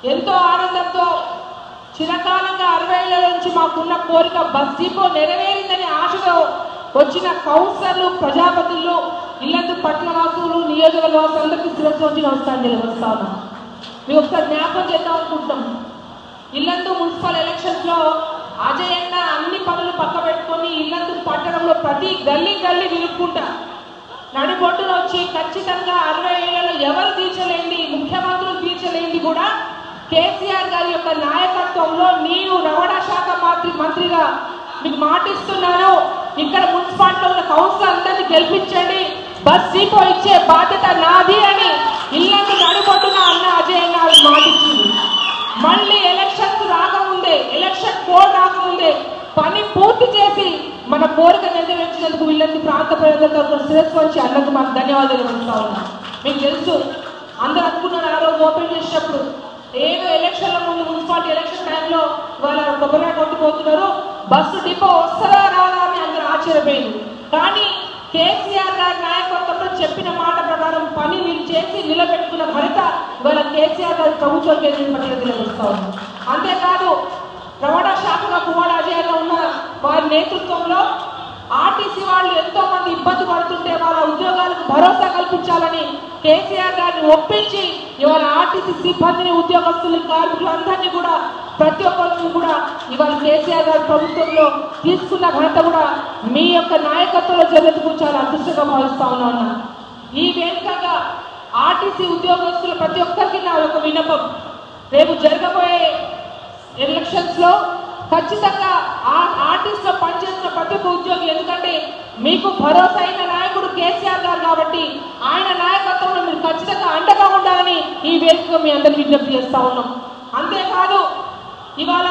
ఎంతో ఆనందంతో చిరకాలంగా అరవై ఏళ్ళ నుంచి మాకున్న కోరిక బస్ డిపో నెరవేరిందని ఆశతో వచ్చిన కౌన్సిలర్లు ప్రజాపతులు ఇల్లందు పట్టణ వాసులు నియోజకవర్గ వాసులందరికీ శిరస్సు వచ్చి నమస్కారం తెలియవస్తా ఉన్నాం మేము ఒకసారి జ్ఞాపకం చేద్దాం అనుకుంటున్నాం ఇల్లందు మున్సిపల్ ఎలక్షన్స్ లో అజయన్న అన్ని పనులు పక్క పెట్టుకొని ఇల్లందు పట్టణంలో ప్రతి గల్లీ గల్లీ నిలుపుకుంటా నడిబొడ్డున వచ్చి ఖచ్చితంగా అరవై ఏళ్లలో ఎవరు తీర్చలేంది ముఖ్యమంత్రులు తీర్చలేంది కూడా కేసీఆర్ గారి యొక్క నాయకత్వంలో నేను రవాణా శాఖ మంత్రి మంత్రిగా మీకు మాటిస్తున్నాను ఇక్కడ మున్సిపాలిటీలో ఉన్న కౌన్సిల్ అందరినీ గెలిపించండి బస్ డిపో ఇచ్చే బాధ్యత నాది అని ఇల్లందు నడిబొడ్డున అన్న అజయ్ గారు మాటిచ్చింది మళ్ళీ ఎలక్షన్స్ రాకముందే ఎలక్షన్ కోడ్ రాకముందే పని పూర్తి చేసి మన కోరిక నెరవేర్చినందుకు వీళ్ళంది ప్రాంత ప్రజలతో శిరస్సు వచ్చి అన్నకు మాకు ధన్యవాదాలు ఇస్తా ఉన్నాం మీకు తెలుసు అందరూ అనుకున్నారు ఆ రోజు ఓపెన్ చేసినప్పుడు ఏదో ఎలక్షన్ల ముందు మున్సిపాలిటీ ఎలక్షన్ టైంలో ఇవాళ కొబ్బరికాయ కొట్టుకుపోతున్నారు బస్సు డిపో వస్తుందా రాదా అని అందరూ ఆశ్చర్యపోయింది కానీ కేసీఆర్ గారి నాయకత్వంలో చెప్పిన మాట ప్రకారం పని మీరు చేసి నిలబెట్టుకున్న ఘనత ఇవాళ కేసీఆర్ గారి ప్రభుత్వం తెలియజేస్తా ఉంది అంతేకాదు రవాణా శాఖగా కుమార్ అజయ్ ఉన్న వారి నేతృత్వంలో ఆర్టీసీ వాళ్ళు ఎంతో మంది ఇబ్బంది పడుతుంటే వాళ్ళ ఉద్యోగాలకు భరోసా కల్పించాలని కేసీఆర్ గారిని ఒప్పించి ఇవాళ ఆర్టీసీ సిబ్బందిని ఉద్యోగస్తులు కార్మికులందరినీ కూడా ప్రతి ఒక్కరిని కూడా ఇవాళ కేసీఆర్ గారి ప్రభుత్వంలో తీసుకున్న ఘనత కూడా మీ యొక్క నాయకత్వంలో జరిగేందుకు చాలా అదృష్టంగా భావిస్తా ఉన్నాను ఈ వేదికగా ఆర్టీసీ ఉద్యోగస్తులు ప్రతి ఒక్కరికి నా ఒక విన్నపం రేపు జరగబోయే ఎలక్షన్స్ లో ఖచ్చితంగా ఆ ఆర్టిస్ట్ లో పనిచేస్తున్న ప్రతి ఒక్క ఉద్యోగి ఎందుకంటే మీకు భరోసా అయిన నాయకుడు కేసీఆర్ గారు కాబట్టి ఆయన నాయకత్వంలో మీరు ఖచ్చితంగా అండగా ఉండాలని ఈ వేదిక మీ అందరికి విజ్ఞప్తి చేస్తా ఉన్నాం అంతేకాదు ఇవాళ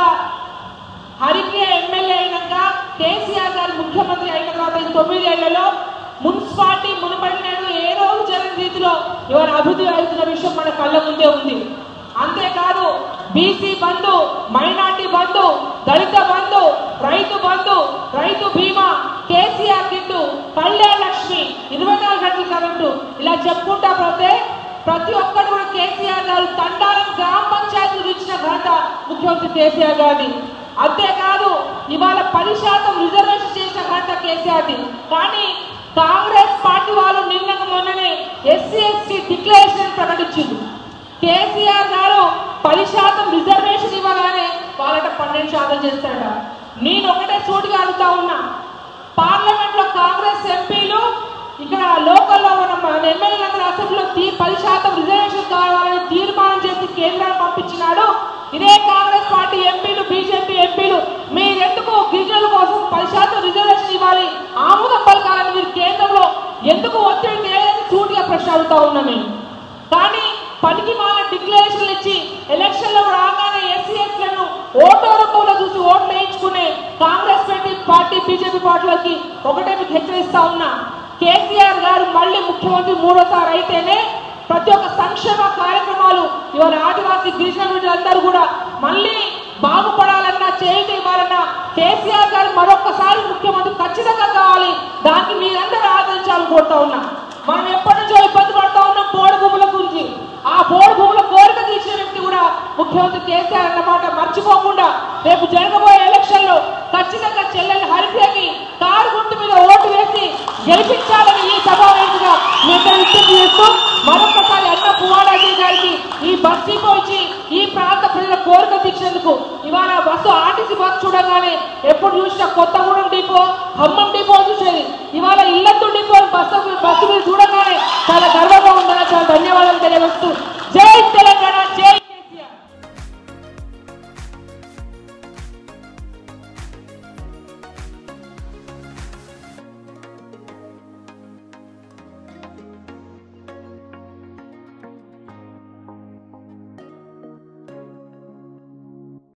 హరిప్రియ ఎమ్మెల్యే అయినాక కేసీఆర్ గారు ముఖ్యమంత్రి అయిన తర్వాత ఈ తొమ్మిది ఏళ్లలో మున్సిపాలిటీ మునుపటి నాడు ఏ రోజు జరిగిన రీతిలో ఇవాళ అభివృద్ధి అవుతున్న విషయం మన కళ్ళ ముందే ఉంది అంతేకాదు బీసీ బంధు మైనార్టీ బంధు దళిత బంధు రైతు బంధు రైతు బీమా కేసీఆర్ కిట్టు కళ్యాణ లక్ష్మి ఇరవై నాలుగు గంటల కరెంటు ఇలా చెప్పుకుంటా పోతే ప్రతి ఒక్కరు కూడా కేసీఆర్ గారు తండాలం గ్రామ పంచాయతీలు ఇచ్చిన ఘనత ముఖ్యమంత్రి కేసీఆర్ గారిది అంతేకాదు ఇవాళ పది శాతం రిజర్వేషన్ చేసిన ఘనత కేసీఆర్ది కానీ కాంగ్రెస్ పార్టీ వాళ్ళు నిన్న మొన్ననే ఎస్సీ ఎస్టీ డిక్లరేషన్ ప్రకటించింది కేసీఆర్ గారు పది శాతం రిజర్వేషన్ ఇవ్వగానే వాళ్ళట పన్నెండు శాతం చేస్తాడ నేను ఒకటే సూటిగా అడుగుతా ఉన్నా పార్లమెంట్ లో కాంగ్రెస్ ఎంపీలు ఇక్కడ లోకల్లో ఉన్న మన ఎమ్మెల్యేలందరూ అసెంబ్లీలో తీ పది శాతం రిజర్వేషన్ కావాలని తీర్మానం చేసి కేంద్రాన్ని పంపించినాడు ఇదే కాంగ్రెస్ పార్టీ ఎంపీలు బీజేపీ ఎంపీలు మీరెందుకు గిరిజనుల కోసం పది శాతం రిజర్వేషన్ ఇవ్వాలి ఆమోదం పలకాలని మీరు కేంద్రంలో ఎందుకు ఒత్తిడి తేలని సూటిగా ప్రశ్న అడుగుతా ఉన్నా మేము కానీ పనికి మాల డిక్లరేషన్లు ఇచ్చి ఎలక్షన్లో రాగానే ఎస్సీ ఎస్లను ఓటో రూపంలో చూసి ఓట్లు వేయించుకునే కాంగ్రెస్ పార్టీ పార్టీ బీజేపీ పార్టీలకి ఒకటే మీకు హెచ్చరిస్తా ఉన్నా కేసీఆర్ గారు మళ్ళీ ముఖ్యమంత్రి మూడోసారి అయితేనే ప్రతి ఒక్క సంక్షేమ కార్యక్రమాలు ఇవాళ ఆదివాసీ గిరిజన బిడ్డలందరూ కూడా మళ్ళీ బాగుపడాలన్నా చేయుట ఇవ్వాలన్నా కేసీఆర్ గారు మరొక్కసారి ముఖ్యమంత్రి ఖచ్చితంగా కావాలి దానికి మీరందరూ ఆదరించాలని కోరుతా ఉన్నా మనం ఎప్పటి నుంచో ఇబ్బంది పడుతా ఉన్నాం పోడు భూముల గురించి ఆ పోడు భూముల కోరిక తీర్చిన వ్యక్తి కూడా ముఖ్యమంత్రి కేసీఆర్ అన్నమాట మర్చిపోకుండా రేపు జరగబోయే ఎలక్షన్ లో ఖచ్చితంగా చెల్లెలు హరిప్రియకి కారు గుర్తు మీద ఓటు వేసి గెలిపించాలని ఈ సభ వేదికగా మీ అందరూ విజ్ఞప్తి చేస్తూ మరొకసారి అన్న పువ్వారాజీ గారికి ఈ బస్ డిపో ఇచ్చి ఈ ప్రాంత ప్రజల కోరిక తీర్చినందుకు ఇవాళ బస్సు ఆర్టీసీ బస్సు చూడగానే ఎప్పుడు చూసినా కొత్తగూడెం డిపో ఖమ్మం డిపో చూసేది ఇవాళ ఇల్లందు డిపో బస్సు బస్సు మీరు చూడగానే చాలా గర్వంగా ఉందని చాలా ధన్యవాదాలు తెలియవస్తూ జై